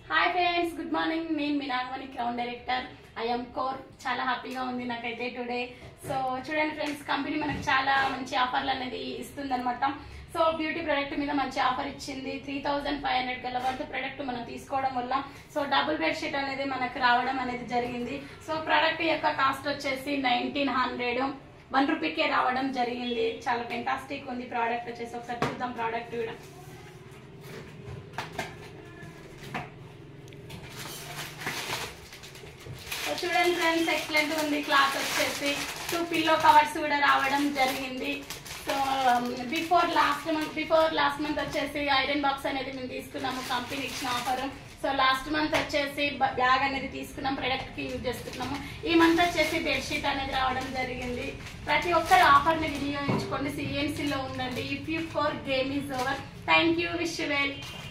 hi friends good morning నేను మీ Nagamani crown director ఐఎమ్ కోర్ చాలా హ్యాపీగా ఉంది నాకైతే టుడే సో చూడండి ఫ్రెండ్స్ కంపెనీ మనకు చాలా మంచి ఆఫర్లు అనేది ఇస్తుందన్నమాట సో బ్యూటీ ప్రొడక్ట్ మీద మంచి ఆఫర్ ఇచ్చింది త్రీ థౌజండ్ ఫైవ్ హండ్రెడ్ గల వరకు ప్రొడక్ట్ మనం తీసుకోవడం వల్ల సో డబుల్ బెడ్షీట్ అనేది మనకు రావడం అనేది జరిగింది సో ప్రొడక్ట్ యొక్క కాస్ట్ వచ్చేసి నైన్టీన్ హండ్రెడ్ వన్ రూపీకే రావడం జరిగింది చాలా ఫెంటాస్టిక్ ఉంది ప్రోడక్ట్ వచ్చేసి ఒకసారి చూద్దాం ప్రోడక్ట్ కూడా సో చూడండి ఫ్రెండ్స్ ఎక్సలెంట్ ఉంది క్లాత్ వచ్చేసి టూ పిల్లో కవర్స్ కూడా రావడం జరిగింది so before last month before last month వచ్చేసి ఐరన్ బాక్స్ అనేది మేము తీసుకున్నాము కంపెనీ ఇచ్చిన ఆఫర్ సో లాస్ట్ మంత్ వచ్చేసి బ్యాగ్ అనేది తీసుకున్నాం ప్రొడక్ట్ కి యూజ్ చేస్తున్నాము ఈ మంత్ వచ్చేసి బెడ్షీట్ అనేది రావడం జరిగింది ప్రతి ఒక్కరు ఆఫర్ ని వినియోగించుకోండి సిఎన్సీలో ఉండండి if you for game is over thank you wish well